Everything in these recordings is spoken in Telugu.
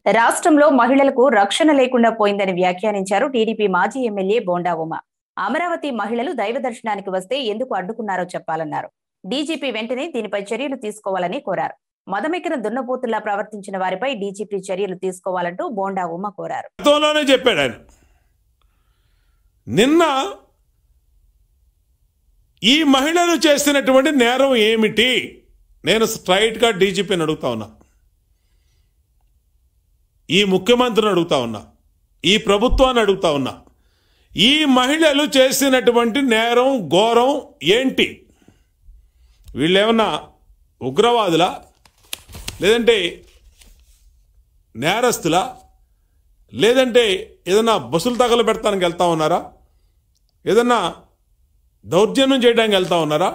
రాష్ట్రంలో మహిళలకు రక్షణ లేకుండా పోయిందని వ్యాఖ్యానించారు టీడీపీ మాజీ ఎమ్మెల్యే బోండా ఉమ అమరావతి మహిళలు దైవ దర్శనానికి వస్తే ఎందుకు అడ్డుకున్నారో చెప్పాలన్నారు డీజీపీ వెంటనే దీనిపై చర్యలు తీసుకోవాలని కోరారు మదమెక్కిన దున్నపోతుల్లా ప్రవర్తించిన వారిపై డీజీపీ చర్యలు తీసుకోవాలంటూ బోండా ఉమ కోరారు గతంలోనే చెప్పాడు ఆయన నిన్న ఈ మహిళలు చేసినటువంటి నేరం ఏమిటి నేను స్ట్రైట్గా డీజీపీని అడుగుతా ఉన్నా ఈ ముఖ్యమంత్రిని అడుగుతా ఉన్నా ఈ ప్రభుత్వాన్ని అడుగుతా ఉన్నా ఈ మహిళలు చేసినటువంటి నేరం ఘోరం ఏంటి వీళ్ళేమన్నా ఉగ్రవాదులా లేదంటే నేరస్తులా లేదంటే ఏదన్నా బస్సులు తగలు పెడతానికి వెళ్తా ఉన్నారా ఏదన్నా దౌర్జన్యం చేయడానికి వెళ్తా ఉన్నారా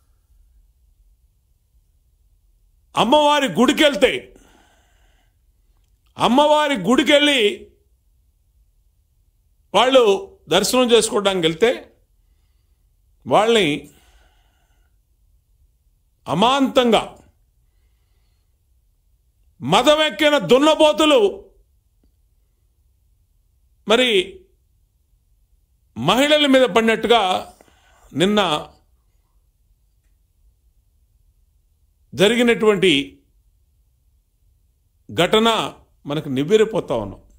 అమ్మవారి గుడికి వెళ్తే అమ్మవారి గుడికి వెళ్ళి వాళ్ళు దర్శనం చేసుకోవడానికి వెళ్తే వాళ్ళని అమాంతంగా మదమెక్కిన దున్నపోతులు మరి మహిళల మీద పడినట్టుగా నిన్న జరిగినటువంటి ఘటన మనకు నివ్వెరిపోతా ఉన్నాం